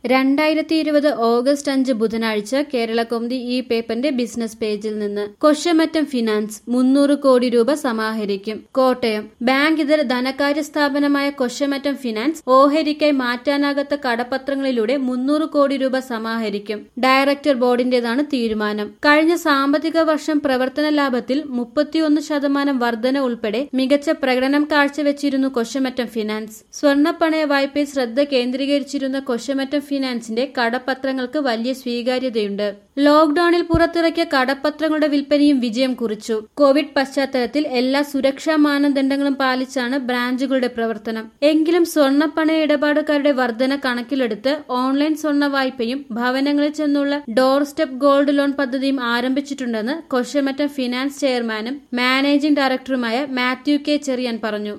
രണ്ടായിരത്തി ഇരുപത് ഓഗസ്റ്റ് അഞ്ച് ബുധനാഴ്ച കേരളകൗമുദി ഈ പേപ്പറിന്റെ ബിസിനസ് പേജിൽ നിന്ന് കൊശമറ്റം ഫിനാൻസ് മുന്നൂറ് കോടി രൂപ സമാഹരിക്കും കോട്ടയം ബാങ്ക് ഇതര ധനകാര്യ സ്ഥാപനമായ കൊശമറ്റം ഫിനാൻസ് ഓഹരിക്കായി മാറ്റാനാകാത്ത കടപ്പത്രങ്ങളിലൂടെ മുന്നൂറ് കോടി രൂപ സമാഹരിക്കും ഡയറക്ടർ ബോർഡിന്റേതാണ് തീരുമാനം കഴിഞ്ഞ സാമ്പത്തിക വർഷം പ്രവർത്തന ലാഭത്തിൽ മുപ്പത്തിയൊന്ന് ശതമാനം വർധന ഉൾപ്പെടെ മികച്ച പ്രകടനം കാഴ്ചവെച്ചിരുന്നു കൊശമറ്റം ഫിനാൻസ് സ്വർണ്ണപ്പണയ വായ്പയിൽ ശ്രദ്ധ കേന്ദ്രീകരിച്ചിരുന്ന കൊശമറ്റം ഫിനാൻസിന്റെ കടപ്പത്രങ്ങൾക്ക് വലിയ സ്വീകാര്യതയുണ്ട് ലോക്ഡൌണിൽ പുറത്തിറക്കിയ കടപ്പത്രങ്ങളുടെ വിൽപ്പനയും വിജയം കുറിച്ചു കോവിഡ് പശ്ചാത്തലത്തിൽ എല്ലാ സുരക്ഷാ മാനദണ്ഡങ്ങളും പാലിച്ചാണ് ബ്രാഞ്ചുകളുടെ പ്രവർത്തനം എങ്കിലും സ്വർണ്ണപ്പണയ ഇടപാടുകാരുടെ വർധന കണക്കിലെടുത്ത് ഓൺലൈൻ സ്വർണ്ണ വായ്പയും ഭവനങ്ങളിൽ ചെന്നുള്ള ഡോർ സ്റ്റെപ്പ് ഗോൾഡ് ലോൺ പദ്ധതിയും ആരംഭിച്ചിട്ടുണ്ടെന്ന് കൊശമറ്റം ഫിനാൻസ് ചെയർമാനും മാനേജിംഗ് ഡയറക്ടറുമായ മാത്യു കെ ചെറിയാൻ പറഞ്ഞു